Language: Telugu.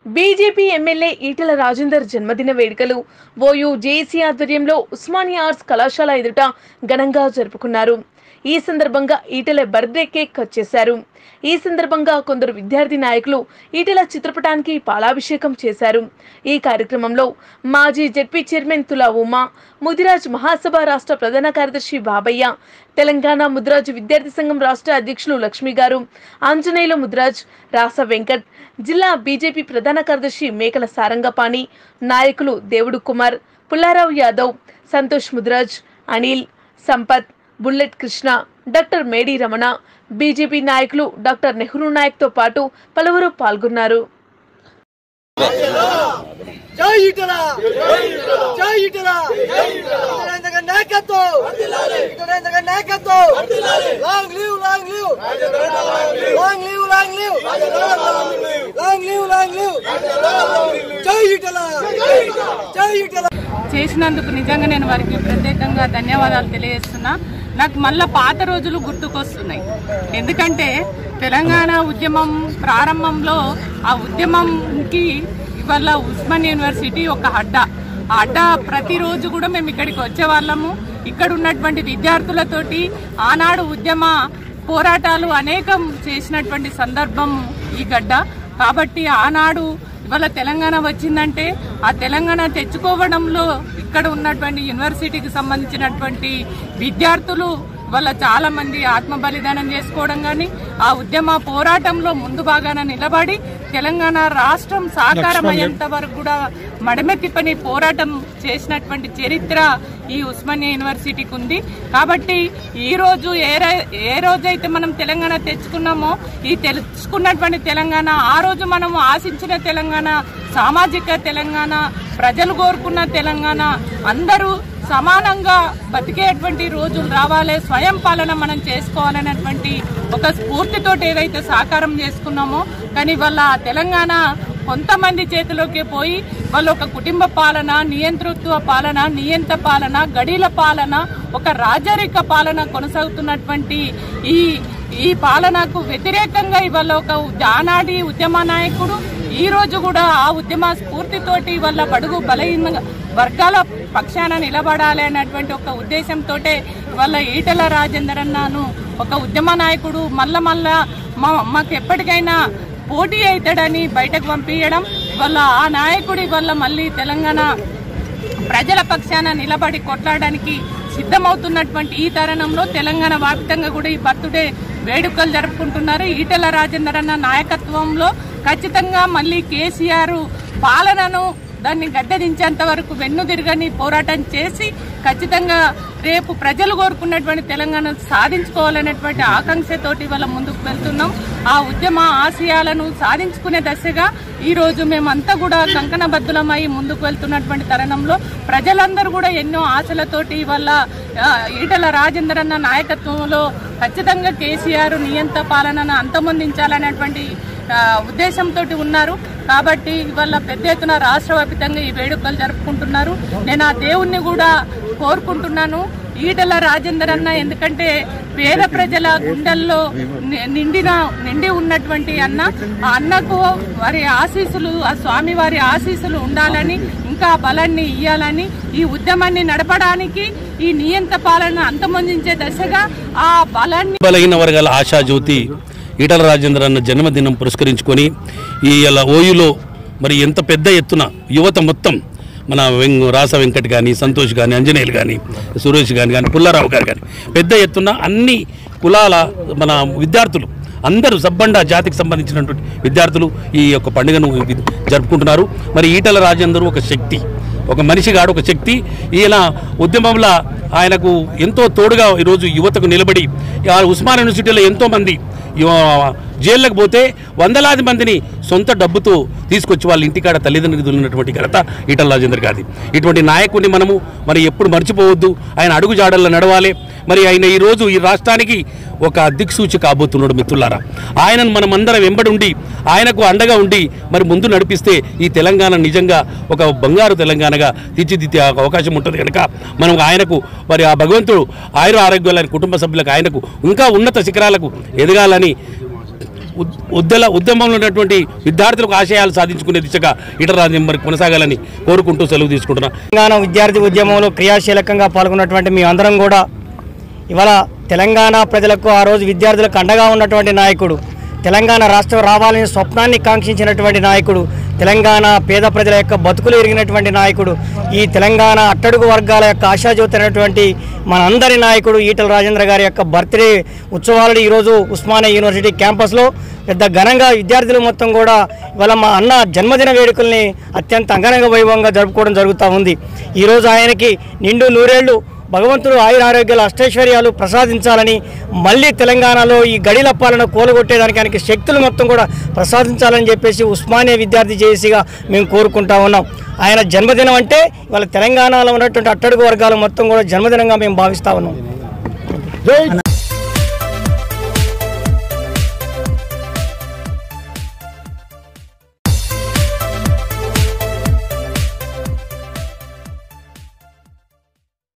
బీజేపీ ఎమ్మెల్యే ఈటెల రాజేందర్ జన్మదిన వేడుకలు ఓయూ జేఏసీ ఆధ్వర్యంలో ఉస్మానియా ఆర్ట్స్ కళాశాల ఎదుట ఘనంగా జరుపుకున్నారు ఈ సందర్భంగా ఈటెల బర్త్డే కేక్ కట్ చేశారు ఈ సందర్భంగా కొందరు విద్యార్థి నాయకులు ఈటెల చిత్రపటానికి పాలాభిషేకం చేశారు ఈ కార్యక్రమంలో మాజీ జెడ్పీ చైర్మన్ తులా ఉమా ముదిరాజ్ మహాసభ రాష్ట్ర ప్రధాన కార్యదర్శి బాబయ్య తెలంగాణ ముదిరాజ్ విద్యార్థి సంఘం రాష్ట్ర అధ్యక్షులు లక్ష్మి గారు ఆంజనేయుల ముదిరాజ్ రాస వెంకట్ జిల్లా బీజేపీ ప్రధాన కార్యదర్శి మేకల సారంగపాణి నాయకులు దేవుడు Kumar Pullarao Yadav Santosh Mudiraj Anil Sampath bullet Krishna doctor Medi Ramana BJP నాయకులు డాక్టర్ నెహ్రూ నాయక్తో పాటు పలువురు పాల్గొన్నారు జై ఇటల జై ఇటల ఇటల నాయకత్వం ఇటల నాయకత్వం long live long live long live long live long live long live జై ఇటల జై ఇటల చేసినందుకు నిజంగా నేను వారికి ప్రత్యేకంగా ధన్యవాదాలు తెలియజేస్తున్నా నాకు మళ్ళా పాత రోజులు గుర్తుకొస్తున్నాయి ఎందుకంటే తెలంగాణ ఉద్యమం ప్రారంభంలో ఆ ఉద్యమంకి ఇవాళ ఉస్మాన్ యూనివర్సిటీ ఒక అడ్డ ఆ అడ్డ ప్రతిరోజు కూడా మేము ఇక్కడికి వచ్చేవాళ్ళము ఇక్కడ ఉన్నటువంటి విద్యార్థులతోటి ఆనాడు ఉద్యమ పోరాటాలు అనేకం చేసినటువంటి సందర్భం ఈ గడ్డ కాబట్టి ఆనాడు ఇవాళ తెలంగాణ వచ్చిందంటే ఆ తెలంగాణ తెచ్చుకోవడంలో ఇక్కడ ఉన్నటువంటి యూనివర్సిటీకి సంబంధించినటువంటి విద్యార్థులు ఇవాళ చాలా మంది ఆత్మ బలిదానం చేసుకోవడం కానీ ఆ ఉద్యమ పోరాటంలో ముందు భాగాన నిలబడి తెలంగాణ రాష్ట్రం సాకారం అయ్యేంత వరకు కూడా మడమెత్తి పని పోరాటం చేసినటువంటి చరిత్ర ఈ ఉస్మానియా యూనివర్సిటీకి ఉంది కాబట్టి ఈ రోజు ఏ రై- ఏ రోజైతే మనం తెలంగాణ తెచ్చుకున్నామో ఈ తెచ్చుకున్నటువంటి తెలంగాణ ఆ రోజు మనం ఆశించిన తెలంగాణ సామాజిక తెలంగాణ ప్రజలు కోరుకున్న తెలంగాణ అందరూ సమానంగా బతికేటువంటి రోజులు రావాలి స్వయం పాలన మనం చేసుకోవాలనేటువంటి ఒక స్ఫూర్తితోటి ఏదైతే సాకారం చేసుకున్నామో కానీ వాళ్ళ తెలంగాణ కొంతమంది చేతిలోకి పోయి వాళ్ళు ఒక కుటుంబ పాలన నియంతృత్వ పాలన నియంత పాలన గడీల పాలన ఒక రాజరిక పాలన కొనసాగుతున్నటువంటి ఈ ఈ పాలనకు వ్యతిరేకంగా ఇవాళ ఒక ఆనాటి ఉద్యమ నాయకుడు ఈ రోజు కూడా ఆ ఉద్యమ స్ఫూర్తితోటి వాళ్ళ బడుగు బలహీన వర్గాల పక్షాన నిలబడాలి అనేటువంటి ఒక ఉద్దేశంతో వాళ్ళ ఈటల రాజేందర్ అన్నాను ఒక ఉద్యమ నాయకుడు మళ్ళా మళ్ళా మా మాకు ఎప్పటికైనా పోటీ అవుతాడని బయటకు పంపించడం వాళ్ళ ఆ నాయకుడి వల్ల మళ్ళీ తెలంగాణ ప్రజల పక్షాన నిలబడి కొట్లాడడానికి సిద్ధమవుతున్నటువంటి ఈ తరుణంలో తెలంగాణ వ్యాప్తంగా కూడా ఈ బర్త్డే వేడుకలు జరుపుకుంటున్నారు ఈటెల రాజేందర్ అన్న నాయకత్వంలో ఖచ్చితంగా మళ్ళీ కేసీఆర్ పాలనను దాన్ని గద్దెదించేంత వరకు వెన్నుదిరగని పోరాటం చేసి ఖచ్చితంగా రేపు ప్రజలు కోరుకున్నటువంటి తెలంగాణ సాధించుకోవాలనేటువంటి ఆకాంక్షతోటి వాళ్ళ ముందుకు వెళ్తున్నాం ఆ ఉద్యమ ఆశయాలను సాధించుకునే దశగా ఈ రోజు మేమంతా కూడా కంకణబద్ధులమై ముందుకు వెళ్తున్నటువంటి తరుణంలో ప్రజలందరూ కూడా ఎన్నో ఆశలతోటి వాళ్ళ ఆ, ఈటల రాజేందర్ అన్న నాయకత్వంలో ఖచ్చితంగా కేసీఆర్ నియంత పాలనను అంతమొందించాలనేటువంటి ఆ, ఉద్దేశంతో ఉన్నారు కాబట్టి ఇవాళ పెద్ద ఎత్తున రాష్ట్ర వ్యాప్తంగా ఈ వేడుకలు జరుపుకుంటున్నారు నేను ఆ దేవుణ్ణి కూడా కోరుకుంటున్నాను ఈటల రాజేందర్ అన్న ఎందుకంటే పేద ప్రజల గుండెల్లో ని- నిండిన నిండి ఉన్నటువంటి అన్న ఆ అన్నకు వారి ఆశీస్సులు ఆ స్వామి వారి ఆశీస్సులు ఉండాలని ఇంకా బలాన్ని ఇయ్యాలని ఈ ఉద్యమాన్ని నడపడానికి ఈ నియంత పాలన అంతమొందించే దశగా ఆ బలాన్ని బలహీన వర్గాల ఆశాజ్యోతి ఈటల రాజేంద్ర అన్న జన్మదినం పురస్కరించుకొని ఈ ఇలా ఓయూలో మరి ఎంత పెద్ద ఎత్తున యువత మొత్తం మన వెంగ్ రాస వెంకట్ కానీ సంతోష్ కానీ అంజనేయులు కానీ సురేష్ కానీ కానీ పుల్లారావు గారు కానీ పెద్ద ఎత్తున అన్ని కులాల మన విద్యార్థులు అందరూ సబ్బండ జాతికి సంబంధించినటువంటి విద్యార్థులు ఈ యొక్క పండుగను వి- జరుపుకుంటున్నారు మరి ఈటల రాజేందర్ ఒక శక్తి ఒక మనిషి గాడు ఒక శక్తి ఈయన ఉద్యమంలో ఆయనకు ఎంతో తోడుగా ఈరోజు యువతకు నిలబడి ఆ ఉస్మాన్ యూనివర్సిటీలో ఎంతోమంది యువ- జైళ్ళకు పోతే వందలాది మందిని సొంత డబ్బుతో తీసుకొచ్చి వాళ్ళ ఇంటికాడ తల్లిదండ్రులకు ఉన్నటువంటి ఘనత ఈటల రాజేందర్ గారిది ఇటువంటి నాయకుడిని మనము మరి ఎప్పుడు మర్చిపోవద్దు ఆయన అడుగు జాడల్లో నడవాలి మరి ఆయన ఈరోజు ఈ రాష్ట్రానికి ఒక దిక్సూచి కాబోతున్నాడు మిత్రులారా ఆయనను మనం అందరం వెంబడి ఉండి ఆయనకు అండగా ఉండి మరి ముందు నడిపిస్తే ఈ తెలంగాణ నిజంగా ఒక బంగారు తెలంగాణగా తీర్చిదిద్దే అవకాశం ఉంటుంది కనుక మనం ఆయనకు మరి ఆ భగవంతుడు ఆయుర ఆరోగ్యాలని కుటుంబ సభ్యులకు ఆయనకు ఇంకా ఉన్నత శిఖరాలకు ఎదగాలని ఉద్- ఉద్యల ఉద్యమంలో ఉన్నటువంటి విద్యార్థులకు ఆశయాలు సాధించుకునే దిశగా ఈటల రాజేందర్ మరి కొనసాగాలని కోరుకుంటూ సెలవు తీసుకుంటున్నా తెలంగాణ విద్యార్థి ఉద్యమంలో క్రియాశీలకంగా పాల్గొన్నటువంటి మీ అందరం కూడా ఇవాళ తెలంగాణ ప్రజలకు ఆ రోజు విద్యార్థులకు అండగా ఉన్నటువంటి నాయకుడు తెలంగాణ రాష్ట్రం రావాలని స్వప్నాన్ని కాంక్షించినటువంటి నాయకుడు తెలంగాణ పేద ప్రజల యొక్క బతుకులు ఎరిగినటువంటి నాయకుడు ఈ తెలంగాణ అట్టడుగు వర్గాల యొక్క ఆశాజ్యోతి అయినటువంటి మన అందరి నాయకుడు ఈటల రాజేంద్ర గారి యొక్క బర్త్డే ఉత్సవాలు ఈరోజు ఉస్మానియా యూనివర్సిటీ క్యాంపస్లో పెద్ద ఘనంగా విద్యార్థులు మొత్తం కూడా ఇవాళ మా అన్న జన్మదిన వేడుకల్ని అత్యంత అంగరంగ వైభవంగా జరుపుకోవడం జరుగుతూ ఉంది ఈరోజు ఆయనకి నిండు నూరేళ్లు భగవంతుడు ఆయుర ఆరోగ్యాలు అష్టైశ్వర్యాలు ప్రసాదించాలని మళ్ళీ తెలంగాణలో ఈ గడిలప్పాలను కూలగొట్టేదానికి ఆయనకి శక్తులు మొత్తం కూడా ప్రసాదించాలని చెప్పేసి ఉస్మానియా విద్యార్థి జేఏసీగా మేము కోరుకుంటా ఉన్నాం ఆయన జన్మదినం అంటే ఇవాళ తెలంగాణలో ఉన్నటువంటి అట్టడుగు వర్గాలు మొత్తం కూడా జన్మదినంగా మేము భావిస్తా ఉన్నాం